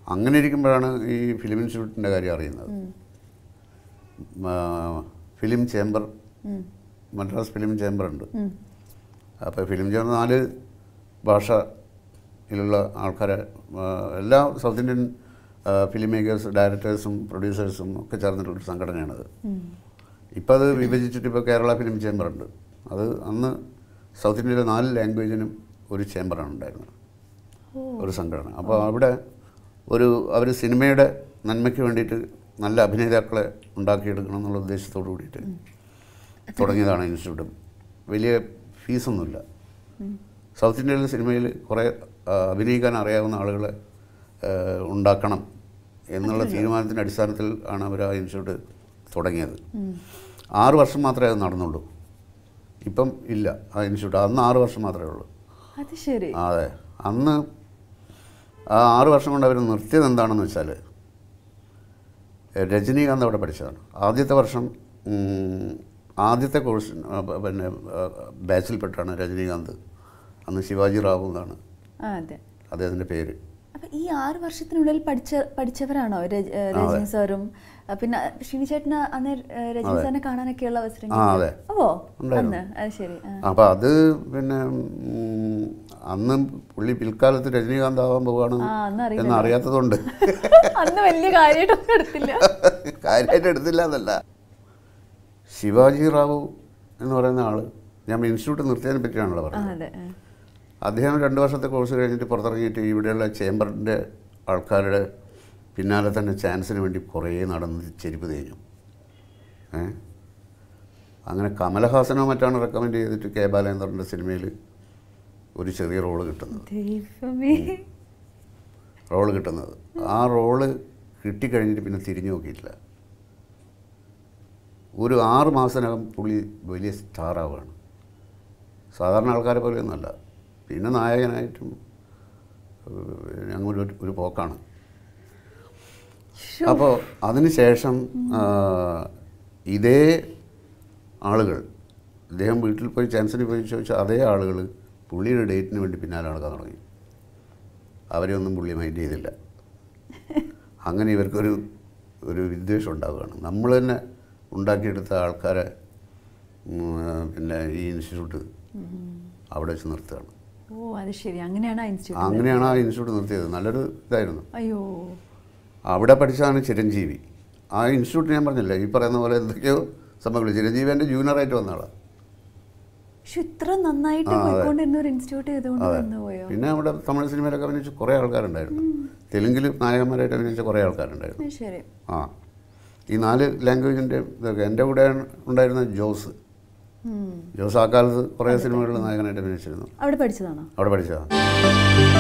അങ്ങനെ ഇരിക്കുമ്പോഴാണ് ഈ ഫിലിം ഇൻസ്റ്റിറ്റ്യൂട്ടിൻ്റെ കാര്യം അറിയുന്നത് ആ, film chamber Madras film chamber ഉണ്ട് അപ്പോൾ ഫിലിം ചേംബർ നാല് ഭാഷയിലുള്ള ആൾക്കാരെ ആ, എല്ലാ സൗത്ത് ഇന്ത്യൻ ആ, ഫിലിം മേക്കേഴ്സ് ഡയറക്ടേഴ്സും പ്രൊഡ്യൂസേഴ്സും ഒക്കെ ചേർന്നിട്ടുള്ളൊരു സംഘടനയാണത് ഇപ്പം അത് വിഭജിച്ചിട്ട് ഇപ്പോൾ കേരള ഫിലിം ചേംബർ ഉണ്ട് അത് അന്ന് സൗത്ത് ഇന്ത്യയിലെ നാല് ലാംഗ്വേജിനും ഒരു ചേംബറാണ് ഉണ്ടായിരുന്നത് ഒരു സംഘടന അപ്പോൾ അവിടെ ഒരു അവർ സിനിമയുടെ നന്മയ്ക്ക് വേണ്ടിയിട്ട് നല്ല അഭിനേതാക്കളെ ഉണ്ടാക്കിയെടുക്കണം എന്നുള്ള ഉദ്ദേശത്തോടു കൂടിയിട്ട് തുടങ്ങിയതാണ് ഇൻസ്റ്റിറ്റ്യൂട്ട് വലിയ ഫീസൊന്നുമില്ല സൗത്ത് ഇന്ത്യയിലെ സിനിമയിൽ കുറേ ആ, അഭിനയിക്കാൻ അറിയാവുന്ന ആളുകളെ ആ, ഉണ്ടാക്കണം എന്നുള്ള തീരുമാനത്തിൻ്റെ അടിസ്ഥാനത്തിൽ ആണ് അവർ ആ ഇൻസ്റ്റിറ്റ്യൂട്ട് തുടങ്ങിയത് ആറ് വർഷം മാത്രമേ അത് നടന്നുള്ളൂ ഇപ്പം ഇല്ല ആ ഇൻസ്റ്റിറ്റ്യൂട്ട് അന്ന് ആറ് വർഷം മാത്രമേ ഉള്ളൂ അത് ശരി ആ, അതെ അന്ന് ആ ആറ് വർഷം കൊണ്ട് അവർ നിർത്തിയത് എന്താണെന്ന് വെച്ചാൽ രജനീകാന്ത് അവിടെ പഠിച്ചതാണ് ആദ്യത്തെ വർഷം ഉം, ആദ്യത്തെ കോഴ്സ് പിന്നെ ആ, ബാച്ചിൽപ്പെട്ടാണ് രജനീകാന്ത് അന്ന് ശിവാജി റാവു എന്നാണ് ആ അതെ അദ്ദേഹത്തിൻ്റെ പേര് അപ്പൊ ഈ ആറ് വർഷത്തിനുള്ളിൽ പഠിച്ച പഠിച്ചവരാണോ രജ- ഏ, രജനി സാറും ആ, പിന്നെ ഷിനി ചേട്ടന് അന്ന് ഏ, രജനി അതെ. സാറിനെ കാണാനൊക്കെയുള്ള അവസരം ആ, അതെ. ഓ ഉണ്ടായിരുന്നു. അന്ന് അത് ശരി ആ. അപ്പോൾ അത് പിന്നെ ഉം, അന്ന് പുള്ളി പിൽക്കാലത്ത് രജനീകാന്ത് ആവാൻ പോവാണ് ആ, അന്ന് അറിയില്ലല്ലോ. എന്ന് അറിയാത്തതുകൊണ്ട് അന്ന് വലിയ കാര്യമായിട്ടൊന്നും എടുത്തില്ല കാര്യമായിട്ട് എടുത്തില്ല എന്നല്ല ശിവാജി റാവു എന്ന് പറയുന്ന ആൾ ഞാൻ ഇൻസ്റ്റിറ്റ്യൂട്ട് നിർത്തിയതിനെ പറ്റിയാണല്ലോ ആ പറഞ്ഞത് അതെ ആ. അദ്ദേഹം രണ്ട് വർഷത്തെ കോഴ്സ് കഴിഞ്ഞിട്ട് പുറത്തിറങ്ങിയിട്ട് ഇവിടെയുള്ള ചേംബറിൻ്റെ ആൾക്കാരുടെ പിന്നാലെ തന്നെ ചാൻസിന് വേണ്ടി കുറേ നടന്ന് ചെരുപ്പ് തേഞ്ഞു ഏ അങ്ങനെ കമലഹാസനോ മറ്റാണ് റെക്കമെൻഡ് ചെയ്തിട്ട് കെ ബാലേന്ദ്രൻ്റെ സിനിമയിൽ ഒരു ചെറിയ റോള് കിട്ടുന്നത് ദൈവമേ റോള് കിട്ടുന്നത് ആ റോള് കിട്ടിക്കഴിഞ്ഞിട്ട് പിന്നെ തിരിഞ്ഞു നോക്കിയിട്ടില്ല ഒരു ആറ് മാസത്തിനകം പുള്ളി വലിയ സ്റ്റാറാവുകയാണ് സാധാരണ ആൾക്കാരെ പോലെയൊന്നുമല്ല പിന്നെ നായകനായിട്ടും ഏഹ്, അങ്ങനെ ഒരു ഒരു പോക്കാണ് ശ്ശോ. അപ്പോൾ അതിനുശേഷം ആ, ഇതേ ആളുകൾ ഇദ്ദേഹം വീട്ടിൽ പോയി ചാൻസിന് പോയി ചോദിച്ചാൽ അതേ ആളുകൾ പുള്ളിയുടെ ഡേറ്റിന് വേണ്ടി പിന്നാലെ നടക്കാൻ തുടങ്ങി അവരെയൊന്നും പുള്ളി മൈൻഡ് ചെയ്തില്ല അങ്ങനെ ഇവർക്കൊരു ഒരു വിദ്വേഷം ഉണ്ടാവുകയാണ് നമ്മൾ തന്നെ ഉണ്ടാക്കിയെടുത്ത ആൾക്കാരെ ഉം, പിന്നെ ഈ ഇൻസ്റ്റിറ്റ്യൂട്ട് അവിടെ വെച്ച് നിർത്തുകയാണ് ഓ അത് ശരി അങ്ങനെയാണ് ആ ഇൻസ്റ്റിറ്റ്യൂട്ട് അങ്ങനെയാണ് ആ ഇൻസ്റ്റിറ്റ്യൂട്ട് നിർത്തിയത് നല്ലൊരു ഇതായിരുന്നു അയ്യോ അവിടെ പഠിച്ചതാണ് ചിരഞ്ജീവി ആ ഇൻസ്റ്റിറ്റ്യൂട്ട് ഞാൻ പറഞ്ഞില്ലേ ഈ പറയുന്ന പോലെ എന്തൊക്കെയോ സംഭവങ്ങൾ ചിരഞ്ജീവി എൻ്റെ ജൂനിയറായിട്ട് വന്ന ആളാണ് പക്ഷെ ഇത്ര നന്നായിട്ട് ആ, അതെ. പോയിക്കൊണ്ടിരുന്ന ഒരു ഇൻസ്റ്റിറ്റ്യൂട്ട് ചെയ്തുകൊണ്ട് അതെ നിന്ന് പോയോ പിന്നെ അവിടെ തമിഴ് സിനിമയിലൊക്കെ അഭിനയിച്ച കുറേ ആൾക്കാരുണ്ടായിരുന്നു തെലുങ്കിൽ നായകന്മാരായിട്ട് അഭിനയിച്ച കുറേ ആൾക്കാരുണ്ടായിരുന്നു അത് ശരി ആ ഈ നാല് ലാംഗ്വേജിൻ്റെ ഇതൊക്കെ എൻ്റെ കൂടെ ഉണ്ടായിരുന്ന ജോസ് ഉം. ജോസ് ആ കാലത്ത് കുറേ സിനിമകളിൽ നായകനായിട്ട് അഭിനയിച്ചിരുന്നു അവിടെ പഠിച്ചതാണോ അവിടെ പഠിച്ചതാണ്